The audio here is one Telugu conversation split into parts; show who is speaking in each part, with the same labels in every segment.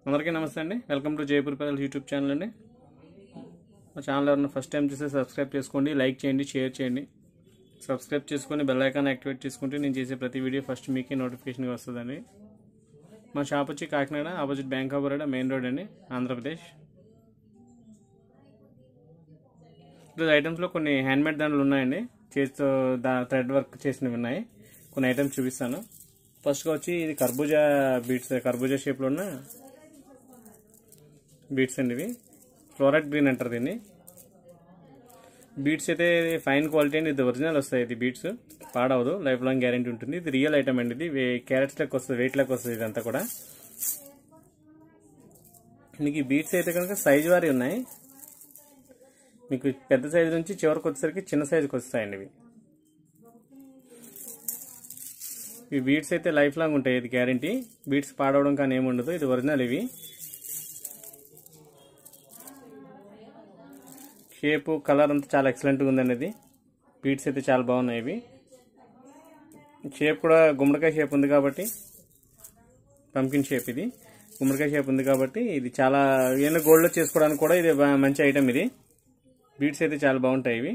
Speaker 1: అందరికీ నమస్తే అండి వెల్కమ్ టు జైపూర్ పెదల్ యూట్యూబ్ ఛానల్ అండి మా ఛానల్ ఎవరైనా ఫస్ట్ టైం చూస్తే సబ్స్క్రైబ్ చేసుకోండి లైక్ చేయండి షేర్ చేయండి సబ్స్క్రైబ్ చేసుకొని బెల్ ఐకాన్ యాక్టివేట్ చేసుకుంటే నేను చేసే ప్రతి వీడియో ఫస్ట్ మీకే నోటిఫికేషన్గా వస్తుందండి మా షాప్ వచ్చి Kakinada opposite bank of Baroda main road అండి ఆంధ్రప్రదేశ్ ఈరోజు ఐటమ్స్లో కొన్ని హ్యాండ్మేడ్ దాంట్లో ఉన్నాయండి చేతితో దా థ్రెడ్ వర్క్ చేసినవి ఉన్నాయి కొన్ని ఐటమ్స్ చూపిస్తాను ఫస్ట్గా వచ్చి ఇది కర్బూజా బీట్స్ కర్బూజా షేప్లో ఉన్న బీట్స్ అండి ఇవి ఫ్లోరైడ్ గ్రీన్ అంటారు దీన్ని బీట్స్ అయితే ఫైన్ క్వాలిటీ అండి ఇది ఒరిజినల్ వస్తాయి ఇది బీట్స్ పాడవదు లైఫ్ లాంగ్ గ్యారంటీ ఉంటుంది ఇది రియల్ ఐటమ్ అండి ఇది క్యారెట్స్ లెక్క వస్తుంది వెయిట్ లెక్క వస్తుంది ఇదంతా కూడా మీకు ఈ బీట్స్ అయితే కనుక సైజ్ వారి ఉన్నాయి మీకు పెద్ద సైజు నుంచి చివరికి వచ్చేసరికి చిన్న సైజుకి వస్తాయండి ఇవి ఈ బీట్స్ అయితే లైఫ్ లాంగ్ ఉంటాయి ఇది గ్యారంటీ బీట్స్ పాడవడం కానీ ఏముండదు ఇది ఒరిజినల్ ఇవి షేప్ కలర్ అంతా చాలా ఎక్సలెంట్గా ఉందండి ఇది బీట్స్ అయితే చాలా బాగున్నాయి ఇవి షేప్ కూడా గుమ్మడికాయ షేప్ ఉంది కాబట్టి పంకిన్ షేప్ ఇది గుమ్మడికాయ షేప్ ఉంది కాబట్టి ఇది చాలా ఏమైనా గోల్డ్లో చేసుకోవడానికి కూడా ఇది బా- మంచి ఐటమ్ ఇది బీట్స్ అయితే చాలా బాగుంటాయి ఇవి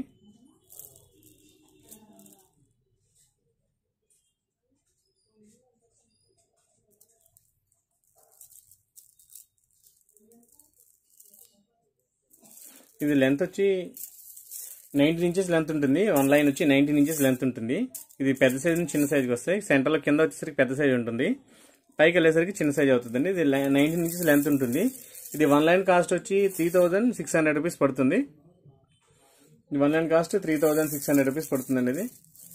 Speaker 1: ఇది లెంత్ వచ్చి నైన్టీన్ ఇంచెస్ లెంత్ ఉంటుంది వన్ లైన్ వచ్చి నైన్టీన్ ఇంచెస్ లెంత్ ఉంటుంది ఇది పెద్ద సైజ్ నుంచి చిన్న సైజ్కి వస్తాయి సెంటర్లో కింద వచ్చేసరికి పెద్ద సైజ్ ఉంటుంది పైకి వెళ్ళేసరికి చిన్న సైజ్ అవుతుందండి ఇది నైన్టీన్ ఇంచెస్ లెంత్ ఉంటుంది ఇది వన్ లైన్ కాస్ట్ వచ్చి three thousand six hundred rupees పడుతుంది ఇది one line cost three thousand six hundred rupees పడుతుందండి ఇది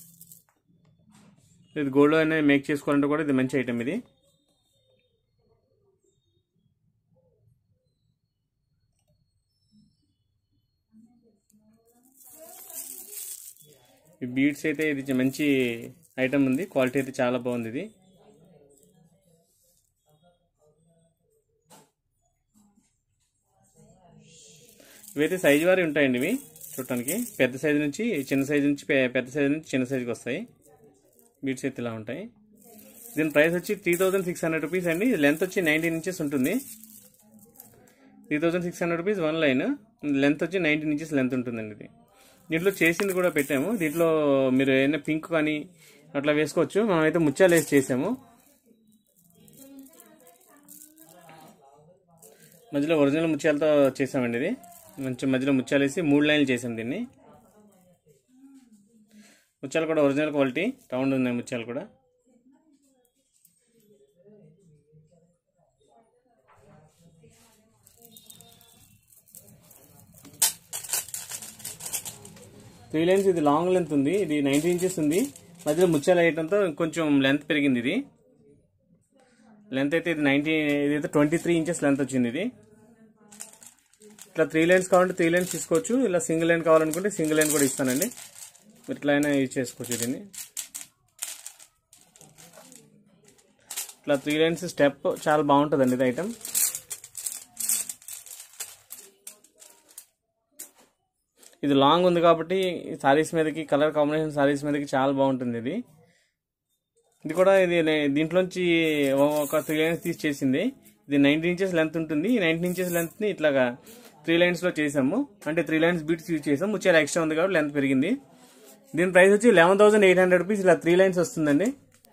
Speaker 1: ఇది గోల్డ్ అనేది మేక్ చేసుకోవాలంటే కూడా ఇది మంచి ఐటమ్ ఇది ఈ బీడ్స్ అయితే ఇది మంచి ఐటమ్ ఉంది క్వాలిటీ అయితే చాలా బాగుంది ఇది ఇవైతే సైజు వారి ఉంటాయండి ఇవి చూడటానికి పెద్ద సైజు నుంచి చిన్న సైజు నుంచి పె- పెద్ద సైజు నుంచి చిన్న సైజుకి వస్తాయి బీడ్స్ అయితే ఇలా ఉంటాయి దీని ప్రైస్ వచ్చి three thousand six hundred rupees అండి లెంత్ వచ్చి నైన్టీన్ ఇంచెస్ ఉంటుంది three thousand six hundred rupees one line length వచ్చి నైన్టీన్ ఇంచెస్ లెంత్ ఉంటుందండి ఇది దీంట్లో చేసింది కూడా పెట్టాము దీంట్లో మీరు ఏదైనా పింక్ కానీ అట్లా వేసుకోవచ్చు మనమైతే ముత్యాలు వేసి చేసాము మధ్యలో ఒరిజినల్ ముత్యాలతో చేసామండి ఇది మంచి మధ్యలో ముత్యాలు వేసి మూడు లైన్లు చేసాం దీన్ని ముత్యాలు కూడా ఒరిజినల్ క్వాలిటీ రౌండ్ ఉన్నాయి ముత్యాలు కూడా త్రీ లైన్స్ ఇది లాంగ్ లెంత్ ఉంది ఇది నైన్టీ ఇంచెస్ ఉంది మధ్యలో ముత్యాలు వేయడంతో కొంచెం లెంత్ పెరిగింది ఇది లెంత్ అయితే ఇది నైన్టీ ఇదైతే ట్వంటీ త్రీ ఇంచెస్ లెంత్ వచ్చింది ఇది ఇట్లా త్రీ లైన్స్ కావాలంటే త్రీ లైన్స్ తీసుకోవచ్చు ఇలా సింగిల్ లైన్ కావాలనుకుంటే సింగిల్ లైన్ కూడా ఇస్తానండి మీరు ఇట్లా అయినా యూజ్ చేసుకోవచ్చు దీన్ని ఇట్లా త్రీ లైన్స్ స్టెప్ చాలా బాగుంటుందండి ఇది ఐటమ్ ఇది లాంగ్ ఉంది కాబట్టి సారీస్ మీదకి కలర్ కాంబినేషన్ సారీస్ మీదకి చాలా బాగుంటుంది ఇది ఇది కూడా ఇది నే- దీంట్లోంచి ఒక త్రీ లైన్స్ తీసి చేసింది ఇది నైన్టీన్ ఇంచెస్ లెంత్ ఉంటుంది ఈ నైన్టీన్ ఇంచెస్ లెంత్ ని ఇట్లాగా త్రీ లైన్స్ లో చేసాము అంటే త్రీ లైన్స్ బీట్స్ యూజ్ చేసాము చాలా ఎక్స్ట్రా ఉంది కాబట్టి లెంత్ పెరిగింది దీని ప్రైస్ వచ్చి eleven thousand eight hundred rupees ఇలా త్రీ లైన్స్ వస్తుందండి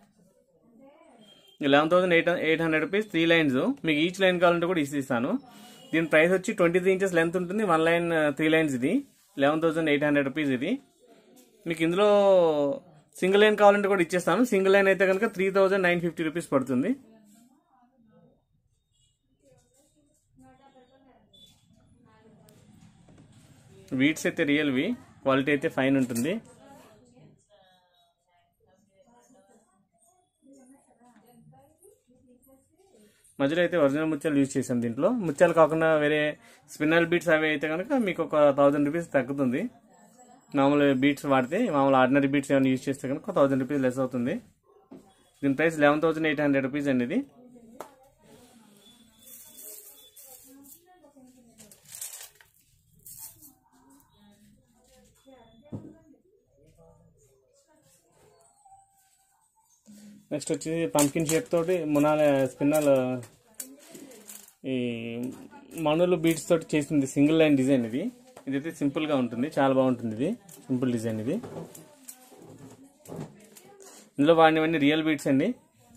Speaker 1: eleven thousand eight eight hundred rupees three lines మీకు ఈచ్ లైన్ కావాలంటే కూడా ఇస్తాను దీని ప్రైస్ వచ్చి ట్వంటీ త్రీ ఇంచెస్ లెంత్ ఉంటుంది వన్ లైన్ త్రీ లైన్స్ ఇది eleven thousand eight hundred rupees ఇది మీకు ఇందులో సింగిల్ లైన్ కావాలంటే కూడా ఇచ్చేస్తాను సింగిల్ లైన్ అయితే కనుక three thousand nine fifty rupees పడుతుంది వీట్స్ అయితే రియల్వి క్వాలిటీ అయితే ఫైన్ ఉంటుంది మధ్యలో అయితే ఒరిజినల్ ముత్యాలు యూజ్ చేసాం దీంట్లో ముత్యాలు కాకుండా వేరే స్పిన్నల్ బీట్స్ అవి అయితే కనుక మీకు ఒక థౌజండ్ రూపీస్ తగ్గుతుంది మామూలు బీట్స్ వాడితే మామూలు ఆర్డినరీ బీట్స్ ఏమైనా యూజ్ చేస్తే కనుక థౌజండ్ రూపీస్ లెస్ అవుతుంది దీని price eleven thousand eight hundred rupees అండి ఇది నెక్స్ట్ వచ్చి పంకిన్ షేప్ తోటి మునాల స్పిన్నల్ ఈ మనులు బీట్స్ తోటి చేసింది సింగిల్ లైన్ డిజైన్ ఇది ఇదైతే సింపుల్ గా ఉంటుంది చాలా బాగుంటుంది ఇది సింపుల్ డిజైన్ ఇది ఇందులో వాడినవన్నీ రియల్ బీట్స్ అండి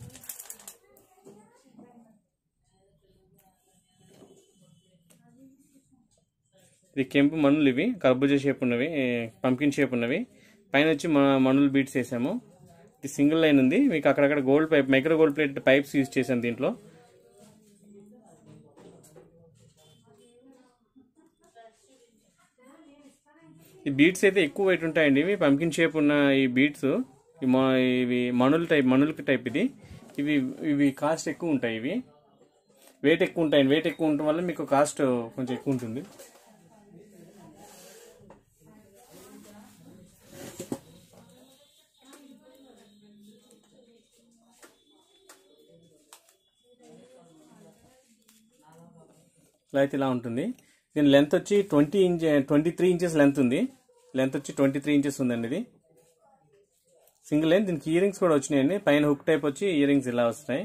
Speaker 1: ఇది కెంపు మనులు ఇవి కర్బూజా షేప్ ఉన్నవి పంకిన్ షేప్ ఉన్నవి పైన వచ్చి మ- మనులు బీట్స్ వేసాము ఇది సింగిల్ లైన్ ఉంది మీకు అక్కడక్కడ gold pipe micro gold plate pipes use చేశాను దీంట్లో ఈ బీట్స్ అయితే ఎక్కువ వెయిట్ ఉంటాయండి ఇవి పంకిన్ షేప్ ఉన్న ఈ బీట్స్ ఈ మ- ఇవి మణుల టైప్ మణులకి టైప్ ఇది ఇవి ఇవి కాస్ట్ ఎక్కువ ఉంటాయి ఇవి వెయిట్ ఎక్కువ ఉంటాయి వెయిట్ ఎక్కువ ఉండటం వల్ల మీకు కాస్ట్ కొంచెం ఎక్కువ ఉంటుంది ఇలా అయితే ఇలా ఉంటుంది దీని లెంత్ వచ్చి twenty inch twenty three inches length ఉంది లెంత్ వచ్చి ట్వంటీ త్రీ ఇంచెస్ ఉందండి ఇది సింగిల్ లైన్ దీనికి ఇయరింగ్స్ కూడా వచ్చినాయండి పైన హుక్ టైప్ వచ్చి ఇయరింగ్స్ ఇలా వస్తాయి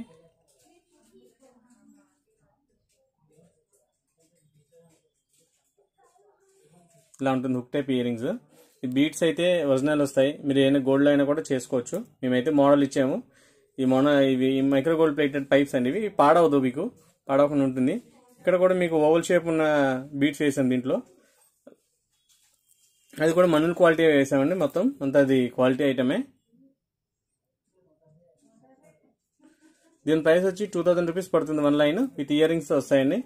Speaker 1: ఇలా ఉంటుంది హుక్ టైప్ ఇయరింగ్స్ ఈ బీట్స్ అయితే ఒరిజినల్ వస్తాయి మీరు ఏదైనా గోల్డ్ అయినా కూడా చేసుకోవచ్చు మేమైతే మోడల్ ఇచ్చాము ఈ మొన ఇవి మైక్రో గోల్డ్ ప్లేటెడ్ పైప్స్ అండి ఇవి పాడవద్దు మీకు పాడవకుండా ఉంటుంది ఇక్కడ కూడా మీకు ఓవల్ షేప్ ఉన్న బీట్స్ వేసాం దీంట్లో అది కూడా మనుల్ క్వాలిటీ వేసామండి మొత్తం అంతా అది క్వాలిటీ ఐటమే దీని ప్రైస్ వచ్చి టూ థౌసండ్ రూపీస్ పడుతుంది one line with earrings వస్తాయండి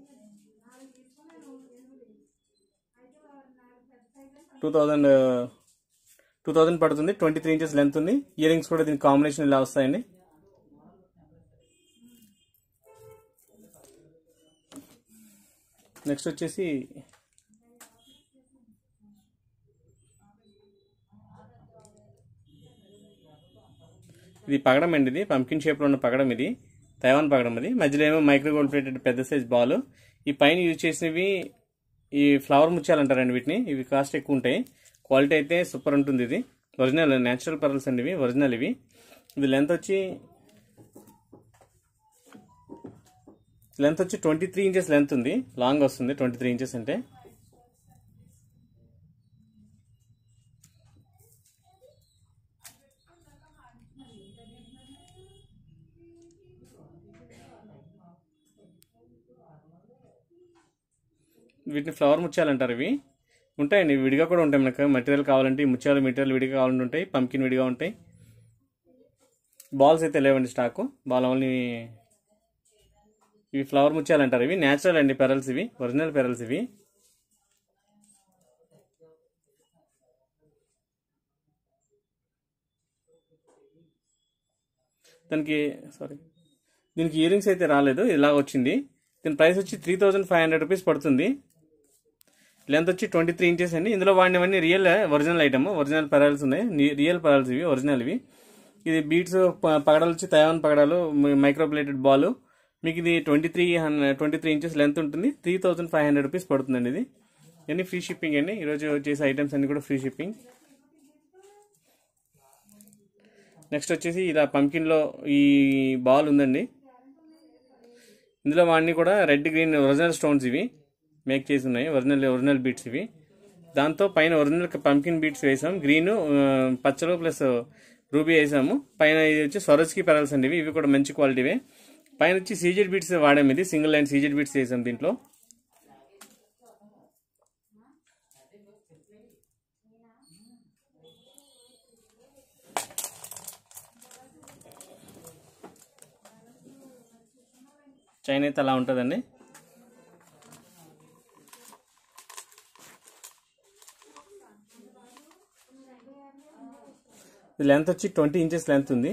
Speaker 1: టూ థౌజండ్ టూ థౌజండ్ పడుతుంది ట్వంటీ త్రీ ఇంచెస్ లెంత్ ఉంది ఇయర్ రింగ్స్ కూడా దీనికి కాంబినేషన్ ఇలా వస్తాయండి నెక్స్ట్ వచ్చేసి ఇది పగడం అండి ఇది పంకిన్ షేప్లో ఉన్న పగడం ఇది తైవాన్ పగడం ఇది మధ్యలో ఏమో మైక్రో గోల్డ్ ప్లేటెడ్ పెద్ద సైజ్ బాల్ ఈ పైన యూజ్ చేసినవి ఈ ఫ్లవర్ ముత్యాలు అంటారండి వీటిని ఇవి కాస్ట్ ఎక్కువ ఉంటాయి క్వాలిటీ అయితే సూపర్ ఉంటుంది ఇది ఒరిజినల్ న్యాచురల్ పర్ల్స్ అండి ఇవి ఒరిజినల్ ఇవి ఇది లెంత్ వచ్చి లెంత్ వచ్చి ట్వంటీ త్రీ ఇంచెస్ లెంత్ ఉంది లాంగ్ వస్తుంది ట్వంటీ త్రీ ఇంచెస్ అంటే వీటిని ఫ్లవర్ ముత్యాలు అంటారు ఇవి ఉంటాయండి ఇవి విడిగా కూడా ఉంటాయి మనకు మెటీరియల్ కావాలంటే ఈ ముత్యాలు మెటీరియల్ విడిగా కావాలంటే ఉంటాయి పంకిన్ విడిగా ఉంటాయి బాల్స్ అయితే లేవండి స్టాకు బాల్ ఓన్లీ ఇవి ఫ్లవర్ ముత్యాలు అంటారు ఇవి న్యాచురల్ అండి పెరల్స్ ఇవి ఒరిజినల్ పెరల్స్ ఇవి దానికి సారీ దీనికి ఇయరింగ్స్ అయితే రాలేదు ఇలా వచ్చింది దీని ప్రైస్ వచ్చి three thousand five hundred rupees పడుతుంది లెంత్ వచ్చి ట్వంటీ త్రీ ఇంచెస్ అండి ఇందులో వాడినవన్నీ real original item original pearls ఉన్నాయి ని- రియల్ పెరల్స్ ఇవి ఒరిజినల్ ఇవి ఇది బీట్స్ ప- పగడాలు వచ్చి తయాన్ పగడాలు మైక్రో ప్లేటెడ్ బాల్ మీకు ఇది twenty three twenty three inches length ఉంటుంది three thousand five hundred rupees పడుతుందండి ఇది ఇవన్నీ ఫ్రీ షిప్పింగ్ అండి ఈరోజు చేసే ఐటమ్స్ అన్ని కూడా ఫ్రీ షిప్పింగ్ నెక్స్ట్ వచ్చేసి ఇలా పంకిన్లో ఈ బాల్ ఉందండి ఇందులో వాడిని కూడా రెడ్ గ్రీన్ ఒరిజినల్ స్టోన్స్ ఇవి మేక్ చేసి ఉన్నాయి ఒరిజినల్ ఒరిజినల్ బీట్స్ ఇవి దాంతో పైన ఒరిజినల్ పంకిన్ బీట్స్ వేసాం గ్రీన్ పచ్చలు ప్లస్ రూబీ వేసాము పైన ఇది వచ్చి స్వరజ్కి పెరల్స్ అండి ఇవి ఇవి కూడా మంచి క్వాలిటీవే పైన వచ్చి సీజెడ్ బీట్స్ వాడాము ఇది సింగిల్ లైన్ సీజెడ్ బీట్స్ వేసాం దీంట్లో చైన్ అయితే అలా ఉంటుందండి ఇది లెంత్ వచ్చి ట్వంటీ ఇంచెస్ లెంత్ ఉంది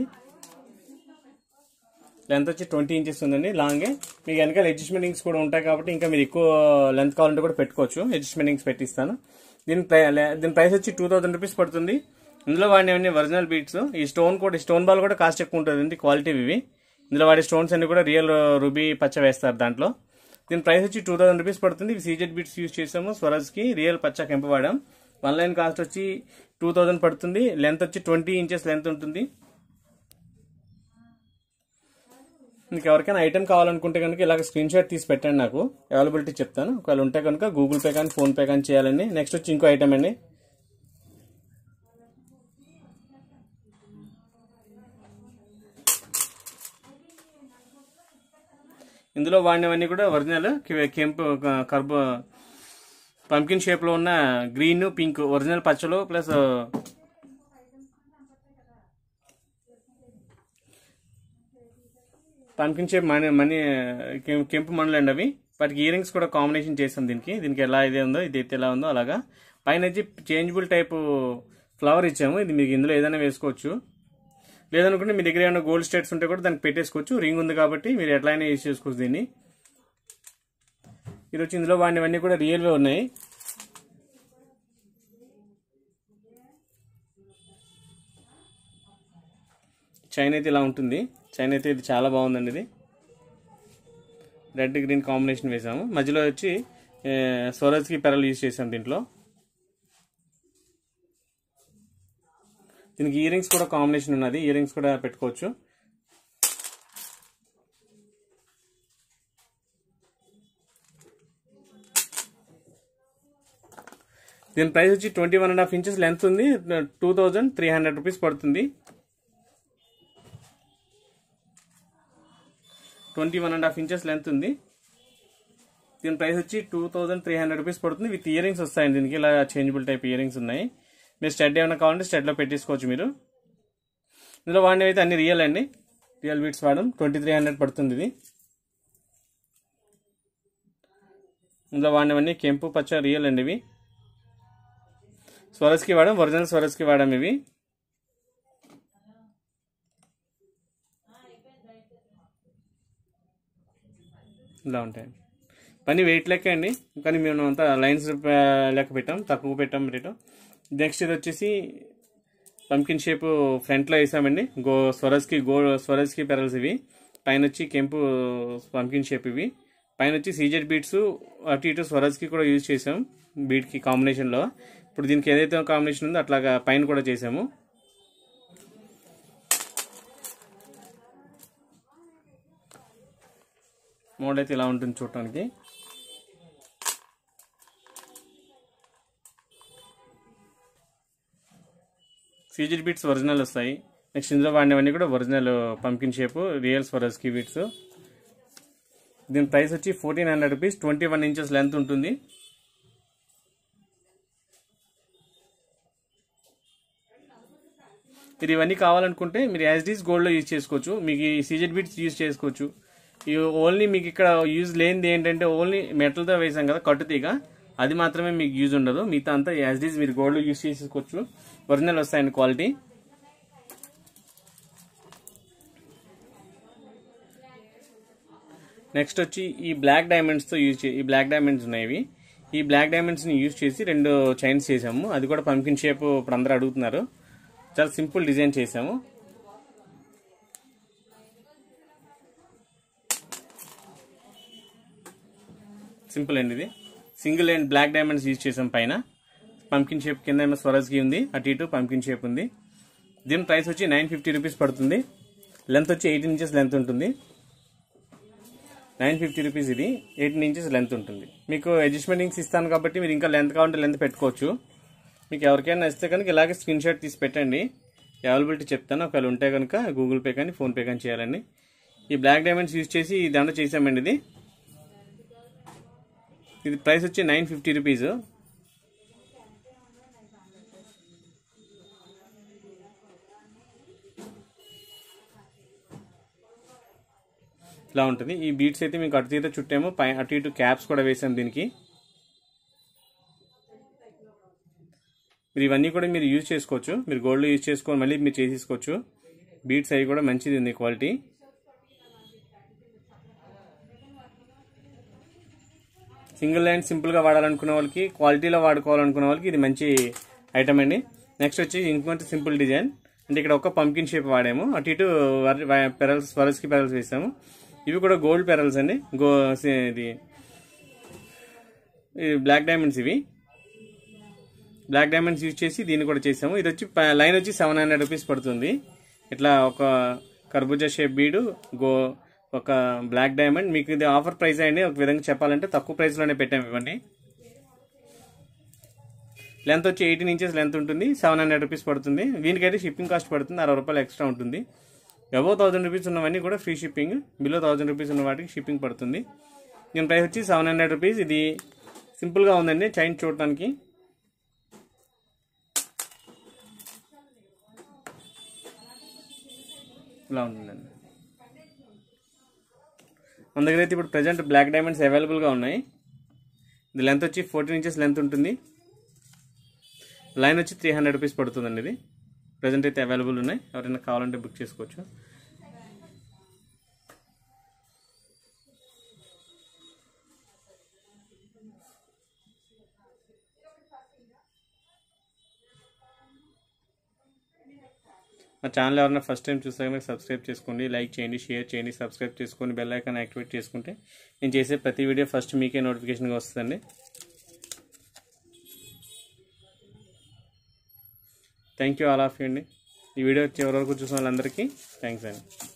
Speaker 1: లెంత్ వచ్చి ట్వంటీ ఇంచెస్ ఉందండి లాంగే మీకు వెనకాల అడ్జస్ట్మెంటింగ్స్ కూడా ఉంటాయి కాబట్టి ఇంకా మీరు ఎక్కువ లెంత్ కావాలంటే కూడా పెట్టుకోవచ్చు అడ్జస్ట్మెంటింగ్స్ పెట్టిస్తాను దీని ప్రై లే- దీని ప్రైస్ వచ్చి టూ థౌసండ్ రూపీస్ పడుతుంది ఇందులో వాడినవన్నీ ఒరిజినల్ బీట్స్ ఈ స్టోన్ కూడా స్టోన్ బాల్ కూడా కాస్ట్ ఎక్కువ ఉంటుంది క్వాలిటీ ఇవి ఇందులో వాడే స్టోన్స్ అన్ని కూడా రియల్ రూబీ పచ్చ వేస్తారు దాంట్లో దీని ప్రైస్ వచ్చి టూ థౌసండ్ రూపీస్ పడుతుంది ఇవి సీజెడ్ బీట్స్ యూస్ చేసాము స్వరాజ్కి రియల్ పచ్చ కెంప వాడాం వన్ లైన్ కాస్ట్ వచ్చి టూ థౌసండ్ పడుతుంది లెంత్ వచ్చి ట్వంటీ ఇంచెస్ లెంత్ ఉంటుంది మీకు ఎవరికైనా ఐటెం కావాలనుకుంటే కనుక ఇలాగ స్క్రీన్ షాట్ తీసి పెట్టండి నాకు అవైలబిలిటీ చెప్తాను ఒకవేళ ఉంటే కనుక గూగుల్ పే కానీ ఫోన్పే కానీ చేయాలండి నెక్స్ట్ వచ్చి ఇంకో ఐటమ్ అండి ఇందులో వాడినవన్నీ కూడా ఒరిజినల్ కె- కెంపు క- కర్బో పంకిన్ షేప్లో ఉన్న గ్రీన్ పింక్ ఒరిజినల్ పచ్చలు ప్లస్ పంకిన్ షేప్ మనీ మనీ కెం- కెంపు మనులు అండి అవి వాటికి ఇయరింగ్స్ కూడా కాంబినేషన్ చేసాం దీనికి దీనికి ఎలా ఇదే ఉందో ఇది అయితే ఎలా ఉందో అలాగా పైన వచ్చి చేంజబుల్ టైప్ ఫ్లవర్ ఇచ్చాము ఇది మీకు ఇందులో ఏదైనా వేసుకోవచ్చు లేదనుకుంటే మీ దగ్గర ఏమైనా గోల్డ్ స్టేట్స్ ఉంటే కూడా దానికి పెట్టేసుకోవచ్చు రింగ్ ఉంది కాబట్టి మీరు ఎట్లయినా యూజ్ చేసుకోవచ్చు దీన్ని ఇది వచ్చి ఇందులో వాడినవన్నీ కూడా రియల్గా ఉన్నాయి చైన్ అయితే ఇలా ఉంటుంది చైన్ అయితే ఇది చాలా బాగుందండి ఇది రెడ్ గ్రీన్ కాంబినేషన్ వేసాము మధ్యలో వచ్చి స్వరజ్కి పెరలు యూజ్ చేసాం దీంట్లో దీనికి ఇయరింగ్స్ కూడా కాంబినేషన్ ఉన్నది ఇయరింగ్స్ కూడా పెట్టుకోవచ్చు దీని ప్రైస్ వచ్చి twenty one and half inches length ఉంది two thousand three hundred rupees పడుతుంది twenty one and half inches length ఉంది దీని ప్రైస్ వచ్చి two thousand three hundred rupees పడుతుంది విత్ ఇయరింగ్స్ వస్తాయండి దీనికి ఇలా చేంజబుల్ టైప్ ఇయరింగ్స్ ఉన్నాయి మీరు స్టడ్ ఏమైనా కావాలంటే స్టడ్లో పెట్టేసుకోవచ్చు మీరు ఇందులో వాడినవి అయితే అన్ని రియల్ అండి రియల్ బీట్స్ వాడడం ట్వంటీ త్రీ హండ్రెడ్ పడుతుంది ఇది ఇందులో వాడినవన్నీ కెంపు పచ్చ రియల్ అండి ఇవి స్వరస్కి వాడాం ఒరిజినల్ స్వరస్కి వాడాం ఇవి ఇలా ఉంటాయండి పని వెయిట్ లెక్క అండి కానీ మేము అంతా లైన్స్ లెక్క పెట్టాం తక్కువ పెట్టాం రేటు నెక్స్ట్ ఇది వచ్చేసి పంకిన్ షేప్ ఫ్రంట్లో వేసామండి గో స్వరస్కి గో స్వరస్కి పెరల్స్ ఇవి పైన వచ్చి కెంపు పంకిన్ షేప్ ఇవి పైన వచ్చి సీజెడ్ బీట్స్ అటు ఇటు స్వరస్కి కూడా యూజ్ చేసాం బీట్కి కాంబినేషన్లో ఇప్పుడు దీనికి ఏదైతే కాంబినేషన్ ఉందో అట్లాగా పైన కూడా చేసాము మోడల్ అయితే ఇలా ఉంటుంది చూడటానికి సీజెడ్ బీట్స్ ఒరిజినల్ వస్తాయి నెక్స్ట్ ఇందులో వాడినవన్నీ కూడా original pumpkin shape real Swarovski beads దీని ప్రైస్ వచ్చి fourteen hundred rupees twenty one inches length ఉంటుంది మీరు ఇవన్నీ కావాలనుకుంటే మీరు యాజ్ డీస్ గోల్డ్లో యూజ్ చేసుకోవచ్చు మీకు ఈ సీజెడ్ బీట్స్ యూజ్ చేసుకోవచ్చు ఈ ఓన్లీ మీకు ఇక్కడ యూజ్ లేనిది ఏంటంటే ఓన్లీ మెటల్తో వేసాం కదా కట్టుతీగ అది మాత్రమే మీకు యూజ్ ఉండదు మిగతా అంతా యాజ్ డీస్ మీరు గోల్డ్ యూజ్ చేసుకోవచ్చు ఒరిజినల్ వస్తాయండి క్వాలిటీ నెక్స్ట్ వచ్చి ఈ బ్లాక్ డైమండ్స్తో యూజ్ చే ఈ బ్లాక్ డైమండ్స్ ఉన్నాయి ఇవి ఈ బ్లాక్ డైమండ్స్ని యూజ్ చేసి రెండు చైన్స్ చేసాము అది కూడా పంకిన్ షేప్ ఇప్పుడు అందరూ అడుగుతున్నారు చాలా సింపుల్ డిజైన్ చేసాము సింపుల్ అండి ఇది single and black diamonds use చేసాం పైన పంకిన్ షేప్ కింద ఏమో స్వరజ్కి ఉంది అటు ఇటు పంకిన్ షేప్ ఉంది దీని ప్రైస్ వచ్చి నైన్ ఫిఫ్టీ రూపీస్ పడుతుంది లెంత్ వచ్చి ఎయిటీన్ ఇంచెస్ లెంత్ ఉంటుంది నైన్ ఫిఫ్టీ రూపీస్ ఇది ఎయిటీన్ ఇంచెస్ లెంత్ ఉంటుంది మీకు అడ్జస్ట్మెంటింగ్స్ ఇస్తాను కాబట్టి మీరు ఇంకా లెంత్ కావాలంటే లెంత్ పెట్టుకోవచ్చు మీకు ఎవరికైనా ఇస్తే కనుక ఇలాగే స్క్రీన్ షాట్ తీసి పెట్టండి అవైలబిలిటీ చెప్తాను ఒకవేళ ఉంటే కనుక గూగుల్ పే కానీ ఫోన్పే కానీ చేయాలండి ఈ బ్లాక్ డైమండ్స్ యూజ్ చేసి ఈ దాంట్లో చేసామండి ఇది ఇది ప్రైస్ వచ్చి నైన్ ఫిఫ్టీ రూపీస్ ఇలా ఉంటుంది ఈ బీట్స్ అయితే మీకు అటు తీత చుట్టాము పై అటు ఇటు క్యాప్స్ కూడా వేసాం దీనికి మీరు ఇవన్నీ కూడా మీరు యూజ్ చేసుకోవచ్చు మీరు గోల్డ్ యూజ్ చేసుకొని మళ్ళీ మీరు చేసేసుకోవచ్చు బీట్స్ అవి కూడా మంచిది ఉంది క్వాలిటీ సింగిల్ లైన్ సింపుల్గా వాడాలనుకునే వాళ్ళకి క్వాలిటీలో వాడుకోవాలనుకునే వాళ్ళకి ఇది మంచి ఐటమ్ అండి నెక్స్ట్ వచ్చి ఇంకొంచెం సింపుల్ డిజైన్ అంటే ఇక్కడ ఒక పంకిన్ షేప్ వాడాము అటు ఇటు పెరల్స్ వరస్కి పెరల్స్ వేసాము ఇవి కూడా గోల్డ్ పెరల్స్ అండి గో ఇది బ్లాక్ డైమండ్స్ ఇవి బ్లాక్ డైమండ్స్ యూజ్ చేసి దీన్ని కూడా చేసాము ఇది వచ్చి లైన్ వచ్చి సెవెన్ హండ్రెడ్ రూపీస్ పడుతుంది ఇట్లా ఒక కర్బూజా షేప్ బీడు గో ఒక బ్లాక్ డైమండ్ మీకు ఇది ఆఫర్ ప్రైస్ అండి ఒక విధంగా చెప్పాలంటే తక్కువ ప్రైస్లోనే పెట్టాము ఇవన్నీ లెంత్ వచ్చి ఎయిటీన్ ఇంచెస్ లెంత్ ఉంటుంది సెవెన్ హండ్రెడ్ రూపీస్ పడుతుంది దీనికైతే షిప్పింగ్ కాస్ట్ పడుతుంది అరవై రూపాయలు ఎక్స్ట్రా ఉంటుంది అబౌవ్ థౌసండ్ రూపీస్ ఉన్నవన్నీ కూడా free shipping below thousand rupees ఉన్న వాటికి షిప్పింగ్ పడుతుంది దీని ప్రైస్ వచ్చి సెవెన్ హండ్రెడ్ రూపీస్ ఇది సింపుల్గా ఉందండి చైన్ చూడటానికి ఇలా ఉంటుందండి మన దగ్గర అయితే ఇప్పుడు ప్రజెంట్ బ్లాక్ డైమండ్స్ అవైలబుల్గా ఉన్నాయి ఇది లెంత్ వచ్చి ఫోర్టీన్ ఇంచెస్ లెంత్ ఉంటుంది లైన్ వచ్చి త్రీ హండ్రెడ్ రూపీస్ పడుతుందండి ఇది ప్రజెంట్ అయితే అవైలబుల్ ఉన్నాయి ఎవరైనా కావాలంటే బుక్ చేసుకోవచ్చు మా ఛానల్ ఎవరైనా ఫస్ట్ టైం చూస్తే కనుక సబ్స్క్రైబ్ చేసుకోండి లైక్ చేయండి షేర్ చేయండి సబ్స్క్రైబ్ చేసుకొని బెల్ ఐకాన్ యాక్టివేట్ చేసుకుంటే నేను చేసే ప్రతి వీడియో ఫస్ట్ మీకే నోటిఫికేషన్గా వస్తుందండి thank you all of you అండి ఈ వీడియో చివరి వరకు చూసిన వాళ్ళందరికీ థ్యాంక్స్ అండి